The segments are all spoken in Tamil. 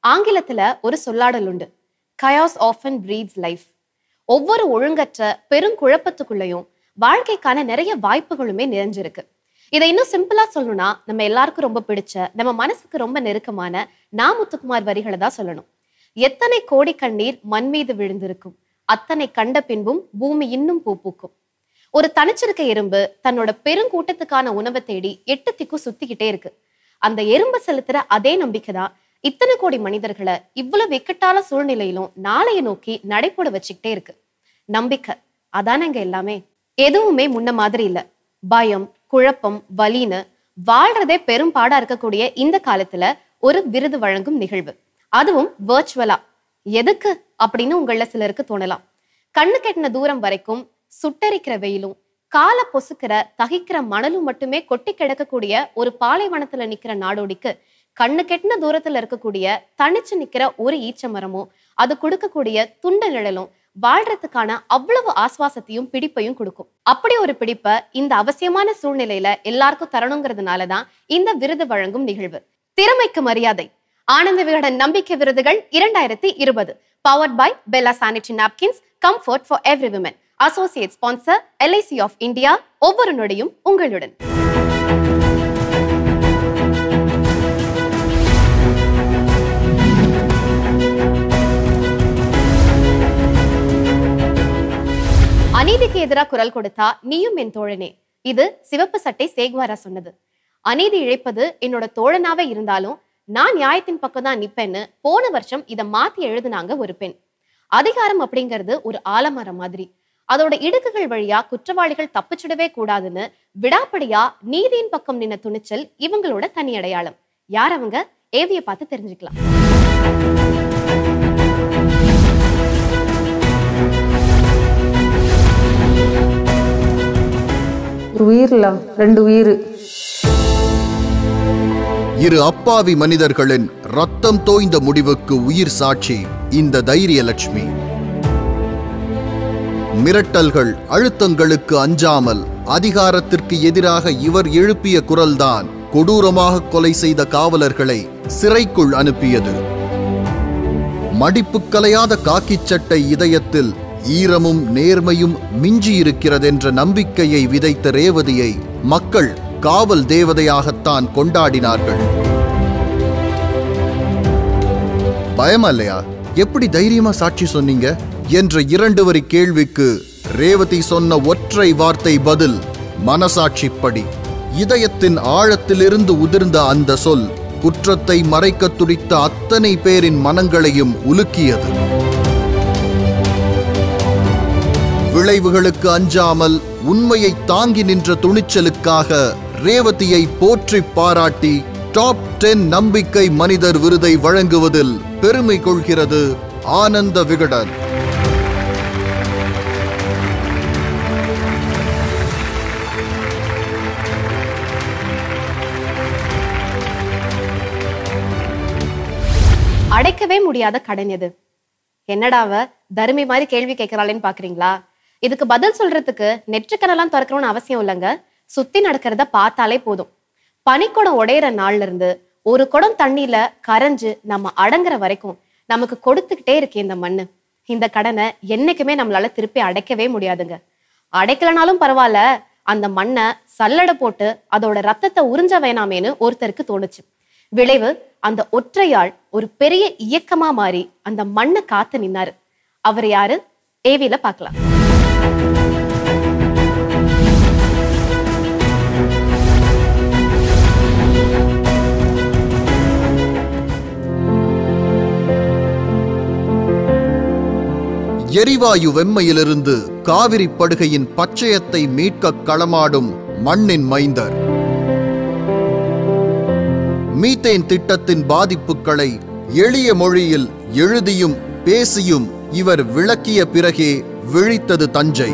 ஆங்கிலத்துல ஒரு சொல்லாடல் உண்டு கயாஸ் ஆஃபன் பிரீட்ஸ் லைஃப் ஒவ்வொரு ஒழுங்கற்ற பெருங்குழப்பத்துக்குள்ளேயும் வாழ்க்கைக்கான நிறைய வாய்ப்புகளுமே நிறைஞ்சிருக்கு இதை இன்னும் சிம்பிளா சொல்லணும்னா நம்ம எல்லாருக்கும் ரொம்ப பிடிச்ச நம்ம மனசுக்கு ரொம்ப நெருக்கமான நா முத்துக்குமார் வரிகளை தான் சொல்லணும் எத்தனை கோடி கண்ணீர் மண் மீது விழுந்திருக்கும் அத்தனை கண்ட பின்பும் பூமி இன்னும் பூ பூக்கும் ஒரு தனிச்சிருக்க எறும்பு தன்னோட பெருங்கூட்டத்துக்கான உணவை தேடி எட்டு திக்கும் சுத்திக்கிட்டே இருக்கு அந்த எறும்பை செலுத்துற அதே நம்பிக்கை தான் இத்தனை கோடி மனிதர்களை இவ்வளவு இக்கட்டான சூழ்நிலையிலும் நாளைய நோக்கி நடைபோட வச்சுக்கிட்டே இருக்கு நம்பிக்கை அதானங்க எல்லாமே எதுவுமே முன்ன மாதிரி இல்ல பயம் குழப்பம் வலின்னு வாழ்றதே பெரும் பாடா இருக்கக்கூடிய இந்த காலத்துல ஒரு விருது வழங்கும் நிகழ்வு அதுவும் வர்ச்சுவலா எதுக்கு அப்படின்னு உங்கள சிலருக்கு தோணலாம் கண்ணு கெட்டின தூரம் வரைக்கும் சுட்டரிக்கிற வெயிலும் கால பொசுக்கிற தகிக்கிற மணலும் மட்டுமே கொட்டி கிடக்கக்கூடிய ஒரு பாலைவனத்துல நிக்கிற நாடோடிக்கு கண்ணு கெட்டின தூரத்துல இருக்கக்கூடிய தனிச்சு நிக்கிற ஒரு ஈச்ச மரமும் அது கொடுக்கக்கூடிய துண்ட நிழலும் வாழ்றதுக்கான அவ்வளவு ஆஸ்வாசத்தையும் பிடிப்பையும் கொடுக்கும் அப்படி ஒரு பிடிப்பை இந்த அவசியமான சூழ்நிலையில எல்லாருக்கும் தரணுங்கிறதுனாலதான் இந்த விருது வழங்கும் நிகழ்வு திறமைக்கு மரியாதை ஆனந்த விகடன் நம்பிக்கை விருதுகள் இரண்டாயிரத்தி இருபது powered by Bella sanitary napkins comfort for every women associate sponsor LIC of India ஒவ்வொரு நொடியும் உங்களுடன் அநீதிக்கு எதிராக குரல் கொடுத்தா நீயும் என் தோழனே இது சிவப்பு சட்டை சேக்வாரா சொன்னது அநீதி இழைப்பது என்னோட தோழனாவே இருந்தாலும் நான் நியாயத்தின் பக்கம் தான் நிப்பேன்னு போன வருஷம் இதை மாத்தி எழுதுனாங்க ஒரு பெண் அதிகாரம் அப்படிங்கிறது ஒரு ஆலமரம் மாதிரி அதோட இடுக்குகள் வழியா குற்றவாளிகள் தப்பிச்சிடவே கூடாதுன்னு விடாப்படியா நீதியின் பக்கம் நின்ன துணிச்சல் இவங்களோட தனி அடையாளம் யார் அவங்க ஏவிய பார்த்து தெரிஞ்சுக்கலாம் ஒரு உயிரில் ரெண்டு உயிர் இரு அப்பாவி மனிதர்களின் ரத்தம் தோய்ந்த முடிவுக்கு உயிர் சாட்சி இந்த தைரியலட்சுமி மிரட்டல்கள் அழுத்தங்களுக்கு அஞ்சாமல் அதிகாரத்திற்கு எதிராக இவர் எழுப்பிய குரல்தான் கொடூரமாக கொலை செய்த காவலர்களை சிறைக்குள் அனுப்பியது மடிப்பு கலையாத காக்கிச் சட்டை இதயத்தில் ஈரமும் நேர்மையும் மிஞ்சியிருக்கிறதென்ற நம்பிக்கையை விதைத்த ரேவதியை மக்கள் காவல் தேவதையாகத்தான் கொண்டாடினார்கள் பயமா இல்லையா எப்படி தைரியமா சாட்சி சொன்னீங்க என்ற இரண்டு வரி கேள்விக்கு ரேவதி சொன்ன ஒற்றை வார்த்தை பதில் மனசாட்சிப்படி இதயத்தின் ஆழத்திலிருந்து உதிர்ந்த அந்த சொல் குற்றத்தை மறைக்க துடித்த அத்தனை பேரின் மனங்களையும் உலுக்கியது விளைவுகளுக்கு அஞ்சாமல் உண்மையை தாங்கி நின்ற துணிச்சலுக்காக ரேவதியை போற்றி பாராட்டி டாப் டென் நம்பிக்கை மனிதர் விருதை வழங்குவதில் பெருமை கொள்கிறது ஆனந்த விகடன் அடைக்கவே முடியாத கடன் எது என்னடாவ தருமி மாதிரி கேள்வி கேட்கிறாளேன்னு பாக்குறீங்களா இதுக்கு பதில் சொல்றதுக்கு நெற்றுக்கணெல்லாம் திறக்கணும்னு அவசியம் இல்லைங்க சுத்தி நடக்கிறத பார்த்தாலே போதும் பனிக்குடம் உடையிற நாள்ல இருந்து ஒரு குடம் தண்ணியில கரைஞ்சு நம்ம அடங்குற வரைக்கும் நமக்கு கொடுத்துக்கிட்டே இருக்கு இந்த மண்ணு இந்த கடனை என்னைக்குமே நம்மளால திருப்பி அடைக்கவே முடியாதுங்க அடைக்கலனாலும் பரவாயில்ல அந்த மண்ணை சல்லடை போட்டு அதோட ரத்தத்தை உறிஞ்ச வேணாமேன்னு ஒருத்தருக்கு தோணுச்சு விளைவு அந்த ஒற்றையாள் ஒரு பெரிய இயக்கமா மாறி அந்த மண்ணை காத்து நின்னாரு அவர் யாரு ஏவில பார்க்கலாம் எரிவாயு வெம்மையிலிருந்து காவிரி படுகையின் பச்சையத்தை மீட்க களமாடும் மண்ணின் மைந்தர் மீத்தேன் திட்டத்தின் பாதிப்புகளை எளிய மொழியில் எழுதியும் பேசியும் இவர் விளக்கிய பிறகே விழித்தது தஞ்சை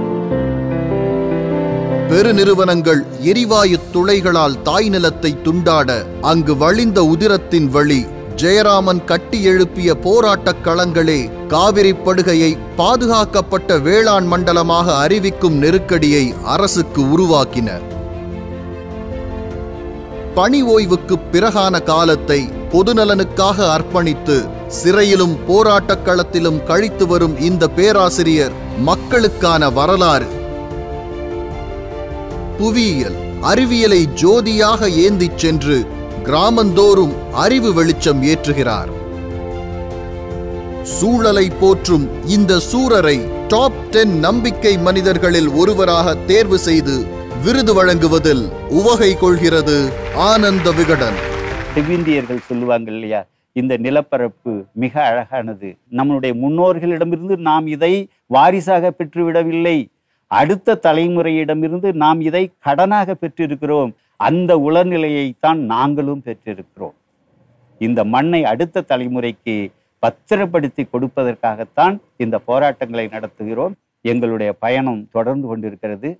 பெருநிறுவனங்கள் எரிவாயு துளைகளால் தாய் நிலத்தை துண்டாட அங்கு வழிந்த உதிரத்தின் வழி ஜெயராமன் கட்டி எழுப்பிய போராட்டக் களங்களே காவிரி படுகையை பாதுகாக்கப்பட்ட வேளாண் மண்டலமாக அறிவிக்கும் நெருக்கடியை அரசுக்கு உருவாக்கின பணி ஓய்வுக்கு பிறகான காலத்தை பொதுநலனுக்காக அர்ப்பணித்து சிறையிலும் போராட்டக் களத்திலும் கழித்து வரும் இந்த பேராசிரியர் மக்களுக்கான வரலாறு புவியியல் அறிவியலை ஜோதியாக ஏந்திச் சென்று கிராமந்தோறும் அறிவு வெளிச்சம் ஏற்றுகிறார் சூழலை போற்றும் இந்த சூரரை டாப் டென் நம்பிக்கை மனிதர்களில் ஒருவராக தேர்வு செய்து விருது வழங்குவதில் உவகை கொள்கிறது ஆனந்த விகடன் செவ்விந்தியர்கள் சொல்லுவாங்க இல்லையா இந்த நிலப்பரப்பு மிக அழகானது நம்மளுடைய முன்னோர்களிடமிருந்து நாம் இதை வாரிசாக பெற்றுவிடவில்லை அடுத்த தலைமுறையிடமிருந்து நாம் இதை கடனாக பெற்றிருக்கிறோம் அந்த உளநிலையைத்தான் நாங்களும் பெற்றிருக்கிறோம் இந்த மண்ணை அடுத்த தலைமுறைக்கு பத்திரப்படுத்தி கொடுப்பதற்காகத்தான் இந்த போராட்டங்களை நடத்துகிறோம் எங்களுடைய பயணம் தொடர்ந்து கொண்டிருக்கிறது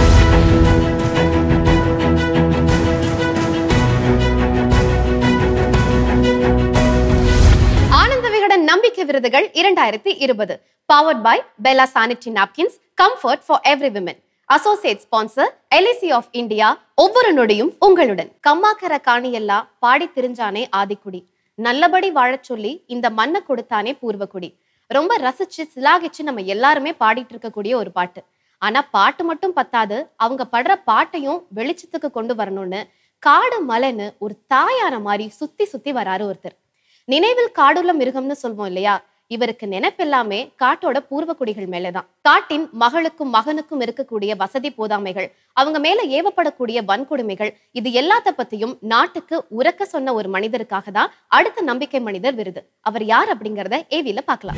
ஆனந்த விகடன் நம்பிக்கை விருதுகள் இரண்டாயிரத்தி இருபது powered by Bella sanitary napkins comfort for every women associate sponsor LIC of India ஒவ்வொரு நொடியும் உங்களுடன் கம்மாக்கர காணியெல்லாம் பாடி திரிஞ்சானே ஆதிக்குடி நல்லபடி வாழச் சொல்லி இந்த மண்ணை கொடுத்தானே பூர்வக்குடி ரொம்ப ரசிச்சு சிலாகிச்சு நம்ம எல்லாருமே பாடிட்டு இருக்கக்கூடிய ஒரு பாட்டு ஆனா பாட்டு மட்டும் பத்தாது அவங்க படுற பாட்டையும் வெளிச்சத்துக்கு கொண்டு வரணும்னு காடு மலைன்னு ஒரு தாயான மாதிரி சுத்தி சுத்தி வராரு ஒருத்தர் நினைவில் காடுள்ள மிருகம்னு சொல்வோம் இல்லையா இவருக்கு நினைப்பெல்லாமே காட்டோட பூர்வக்குடிகள் மேலதான் காட்டின் மகளுக்கும் மகனுக்கும் இருக்கக்கூடிய வசதி போதாமைகள் அவங்க மேல ஏவப்படக்கூடிய வன்கொடுமைகள் இது எல்லாத்த பத்தியும் நாட்டுக்கு உறக்க சொன்ன ஒரு மனிதருக்காக தான் அடுத்த நம்பிக்கை மனிதர் விருது அவர் யார் அப்படிங்கறத ஏவில பார்க்கலாம்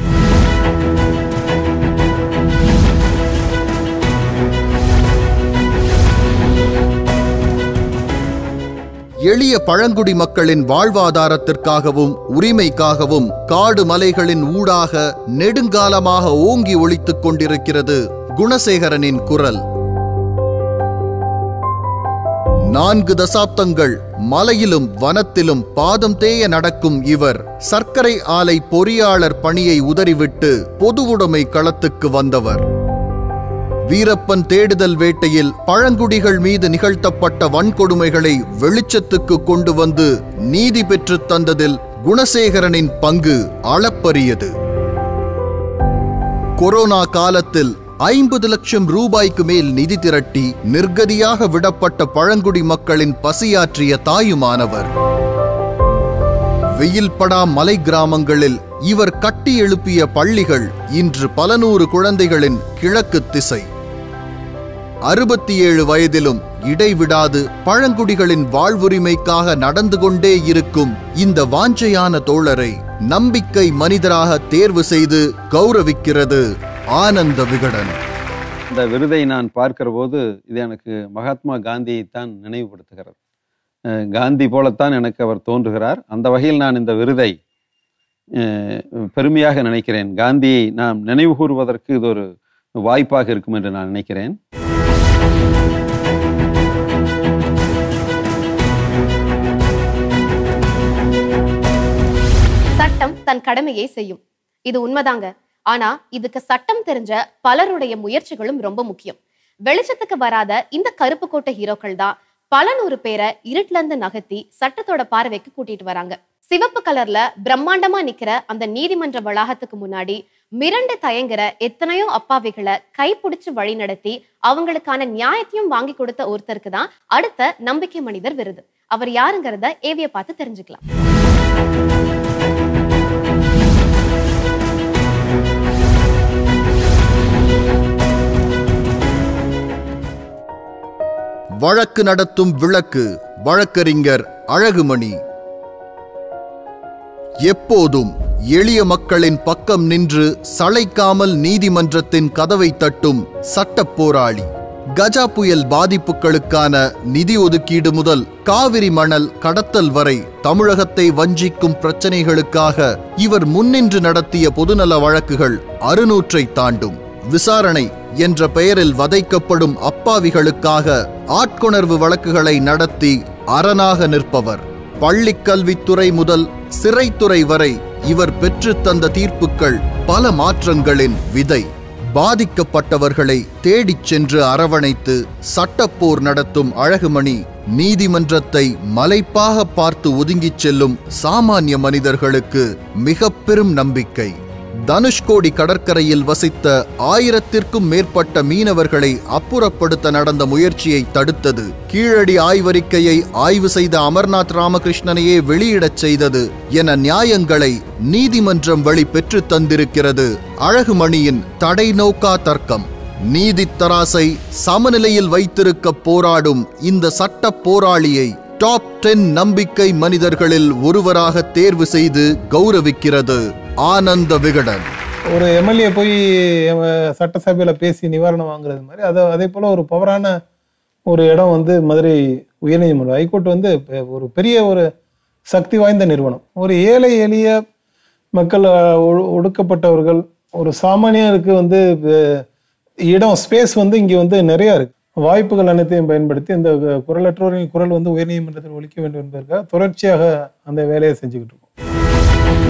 எளிய பழங்குடி மக்களின் வாழ்வாதாரத்திற்காகவும் உரிமைக்காகவும் காடு மலைகளின் ஊடாக நெடுங்காலமாக ஓங்கி ஒலித்துக் கொண்டிருக்கிறது குணசேகரனின் குரல் நான்கு தசாப்தங்கள் மலையிலும் வனத்திலும் பாதம் தேய நடக்கும் இவர் சர்க்கரை ஆலை பொறியாளர் பணியை உதறிவிட்டு பொதுவுடைமை களத்துக்கு வந்தவர் வீரப்பன் தேடுதல் வேட்டையில் பழங்குடிகள் மீது நிகழ்த்தப்பட்ட வன்கொடுமைகளை வெளிச்சத்துக்கு கொண்டு வந்து நீதி பெற்றுத் தந்ததில் குணசேகரனின் பங்கு அளப்பரியது கொரோனா காலத்தில் ஐம்பது லட்சம் ரூபாய்க்கு மேல் நிதி திரட்டி நிர்கதியாக விடப்பட்ட பழங்குடி மக்களின் பசியாற்றிய தாயுமானவர் வெயில் படா மலை கிராமங்களில் இவர் கட்டி எழுப்பிய பள்ளிகள் இன்று பல நூறு குழந்தைகளின் கிழக்கு திசை அறுபத்தி ஏழு வயதிலும் இடைவிடாது பழங்குடிகளின் வாழ்வுரிமைக்காக நடந்து கொண்டே இருக்கும் இந்த வாஞ்சையான தோழரை நம்பிக்கை மனிதராக தேர்வு செய்து கௌரவிக்கிறது ஆனந்த விகடன் இந்த விருதை நான் பார்க்கிற போது இது எனக்கு மகாத்மா காந்தியைத்தான் நினைவுபடுத்துகிறது அஹ் காந்தி போலத்தான் எனக்கு அவர் தோன்றுகிறார் அந்த வகையில் நான் இந்த விருதை அஹ், பெருமையாக நினைக்கிறேன் காந்தியை நாம் நினைவு கூறுவதற்கு இது ஒரு வாய்ப்பாக இருக்கும் என்று நான் நினைக்கிறேன் சட்டம் தன் கடமையை செய்யும் இது உண்மைதாங்க ஆனா இதுக்கு சட்டம் தெரிஞ்ச பலருடைய முயற்சிகளும் ரொம்ப முக்கியம் வெளிச்சத்துக்கு வராத இந்த கருப்பு கோட்டை ஹீரோக்கள் தான் பல நூறு பேரை இருட்டுல இருந்து நகர்த்தி சட்டத்தோட பார்வைக்கு கூட்டிட்டு வராங்க சிவப்பு கலர்ல பிரம்மாண்டமா நிக்கிற அந்த நீதிமன்ற வளாகத்துக்கு முன்னாடி மிரண்டு தயங்குற எத்தனையோ அப்பாவிகளை கைப்பிடிச்சு வழி நடத்தி அவங்களுக்கான நியாயத்தையும் வாங்கி கொடுத்த ஒருத்தருக்கு தான் அடுத்த நம்பிக்கை மனிதர் விருது அவர் யாருங்கிறத ஏவிய பார்த்து தெரிஞ்சுக்கலாம் வழக்கு நடத்தும் விளக்கு வழக்கறிஞர் அழகுமணி எப்போதும் எளிய மக்களின் பக்கம் நின்று சளைக்காமல் நீதிமன்றத்தின் கதவை தட்டும் சட்டப் போராளி கஜா புயல் பாதிப்புகளுக்கான நிதி ஒதுக்கீடு முதல் காவிரி மணல் கடத்தல் வரை தமிழகத்தை வஞ்சிக்கும் பிரச்சனைகளுக்காக இவர் முன்னின்று நடத்திய பொதுநல வழக்குகள் அறுநூற்றை தாண்டும் விசாரணை என்ற பெயரில் வதைக்கப்படும் அப்பாவிகளுக்காக ஆட்கொணர்வு வழக்குகளை நடத்தி அரணாக நிற்பவர் பள்ளிக் கல்வித்துறை முதல் சிறைத்துறை வரை இவர் பெற்றுத் தந்த தீர்ப்புகள் பல மாற்றங்களின் விதை பாதிக்கப்பட்டவர்களை தேடிச் சென்று அரவணைத்து சட்டப்போர் நடத்தும் அழகுமணி நீதிமன்றத்தை மலைப்பாக பார்த்து ஒதுங்கிச் செல்லும் சாமானிய மனிதர்களுக்கு மிக பெரும் நம்பிக்கை தனுஷ்கோடி கடற்கரையில் வசித்த ஆயிரத்திற்கும் மேற்பட்ட மீனவர்களை அப்புறப்படுத்த நடந்த முயற்சியை தடுத்தது கீழடி ஆய்வறிக்கையை ஆய்வு செய்த அமர்நாத் ராமகிருஷ்ணனையே வெளியிடச் செய்தது என நியாயங்களை நீதிமன்றம் வழி பெற்றுத் தந்திருக்கிறது அழகுமணியின் தடை நோக்கா தர்க்கம் நீதித் தராசை சமநிலையில் வைத்திருக்க போராடும் இந்த சட்ட போராளியை டாப் டென் நம்பிக்கை மனிதர்களில் ஒருவராக தேர்வு செய்து கௌரவிக்கிறது ஆனந்த விகடன் ஒரு எம்எல்ஏ போய் அஹ், சட்டசபையில் பேசி நிவாரணம் வாங்குறது மாதிரி அதை அதே போல் ஒரு பவரான ஒரு இடம் வந்து மதுரை உயர்நீதிமன்றம் ஹைகோர்ட் வந்து பெ- ஒரு பெரிய ஒரு சக்தி வாய்ந்த நிறுவனம் ஒரு ஏழை எளிய மக்கள் அஹ், ஒடு- ஒடுக்கப்பட்டவர்கள் ஒரு சாமானியருக்கு வந்து அஹ், இடம் ஸ்பேஸ் வந்து இங்கே வந்து நிறைய இருக்கு வாய்ப்புகள் அனைத்தையும் பயன்படுத்தி இந்த குரலற்றோரின் குரல் வந்து உயர்நீதிமன்றத்தில் ஒழிக்க வேண்டும் என்பதற்காக தொடர்ச்சியாக அந்த வேலையை செஞ்சுக்கிட்டு இருக்கோம்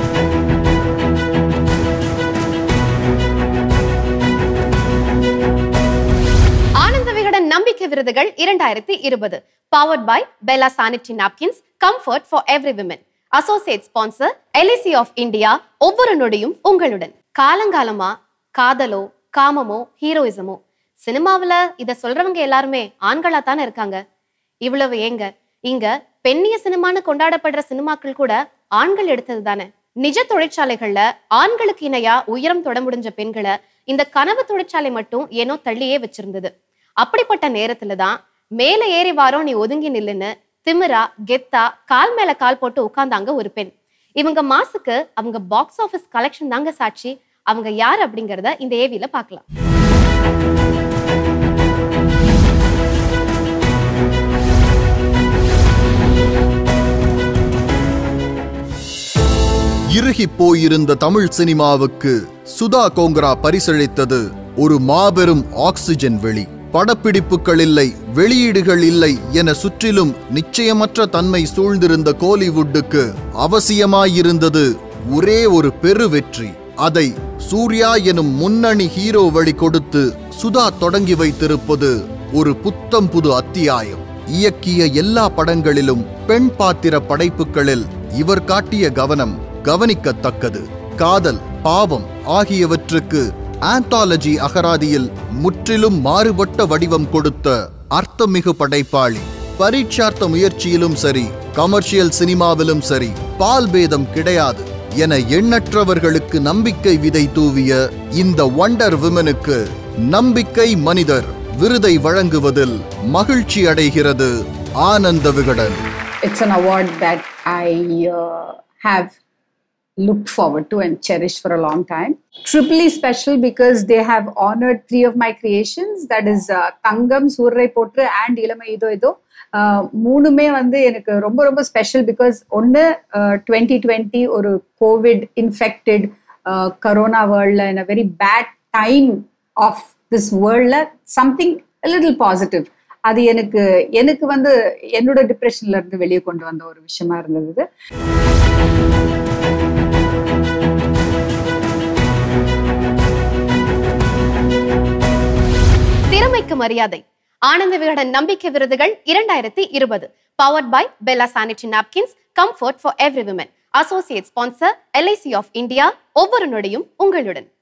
ஆனந்த விகடன் நம்பிக்கை விருதுகள் இரண்டாயிரத்தி இருபது powered by Bella sanitary napkins comfort for every women associate sponsor LIC of India ஒவ்வொரு நொடியும் உங்களுடன் காலங்காலமா காதலோ காமமோ ஹீரோயிசமோ சினிமாவுல இத சொல்றவங்க எல்லாருமே ஆண்களா தானே இருக்காங்க இவ்வளவு ஏங்க இங்க பெண்ணிய சினிமான்னு கொண்டாடப்படுற சினிமாக்கள் கூட ஆண்கள் எடுத்தது தானே நிஜ தொழிற்சாலைகள்ல ஆண்களுக்கு இணையா உயரம் தொட முடிஞ்ச பெண்களை இந்த கனவு தொழிற்சாலை மட்டும் ஏனோ தள்ளியே வச்சிருந்தது அப்படிப்பட்ட நேரத்துல தான் மேல ஏறி வாரோம் நீ ஒதுங்கி நில்லுன்னு திமிரா கெத்தா கால் மேல கால் போட்டு உட்கார்ந்தாங்க ஒரு பெண் இவங்க மாசுக்கு அவங்க பாக்ஸ் ஆபீஸ் கலெக்ஷன் தாங்க சாட்சி அவங்க யார் அப்படிங்கறத இந்த ஏவில பார்க்கலாம் இறுகி போயிருந்த தமிழ் சினிமாவுக்கு சுதா கோங்கரா பரிசளித்தது ஒரு மாபெரும் ஆக்சிஜன் வெளி படப்பிடிப்புகள் இல்லை வெளியீடுகள் இல்லை என சுற்றிலும் நிச்சயமற்ற தன்மை சூழ்ந்திருந்த கோலிவுட்டுக்கு அவசியமாயிருந்தது ஒரே ஒரு பெரு வெற்றி அதை சூர்யா எனும் முன்னணி ஹீரோ வழி கொடுத்து சுதா தொடங்கி வைத்திருப்பது ஒரு புத்தம் புது அத்தியாயம் இயக்கிய எல்லா படங்களிலும் பெண் பாத்திர படைப்புகளில் இவர் காட்டிய கவனம் கவனிக்கத்தக்கது காதல் பாவம் ஆகியவற்றுக்கு ஆந்தாலஜி அகராதியில் முற்றிலும் மாறுபட்ட வடிவம் கொடுத்த அர்த்தமிகு படைப்பாளி பரீட்சார்த்த முயற்சியிலும் சரி கமர்ஷியல் சினிமாவிலும் சரி பால் பேதம் கிடையாது என எண்ணற்றவர்களுக்கு நம்பிக்கை விதை தூவிய இந்த வண்டர் விமனுக்கு நம்பிக்கை மனிதர் விருதை வழங்குவதில் மகிழ்ச்சி அடைகிறது ஆனந்த Vikatan it's an award that I uh, have looked forward to and cherished for a long time. Triply special because they have honored three of my creations that is uh, Tangam, Surrai Potru and Ilama Ido Ido. Uh, மூணுமே வந்து எனக்கு ரொம்ப ரொம்ப ஸ்பெஷல் பிகாஸ் ஒன்று டுவெண்ட்டி டுவெண்ட்டி ஒரு கோவிட் இன்ஃபெக்டட் கரோனா வேர்ல்டில் in a very bad time of this வேர்ல்டில் சம்திங் லிட்டில் பாசிட்டிவ் அது எனக்கு எனக்கு வந்து என்னோட டிப்ரெஷன்ல இருந்து வெளியே கொண்டு வந்த ஒரு விஷயமா இருந்தது இது. திறமைக்கு மரியாதை ஆனந்த விகடன் நம்பிக்கை விருதுகள் இரண்டாயிரத்தி இருபது powered by Bella sanitary napkins comfort for every women associate sponsor LIC of India ஒவ்வொரு நொடியும் உங்களுடன்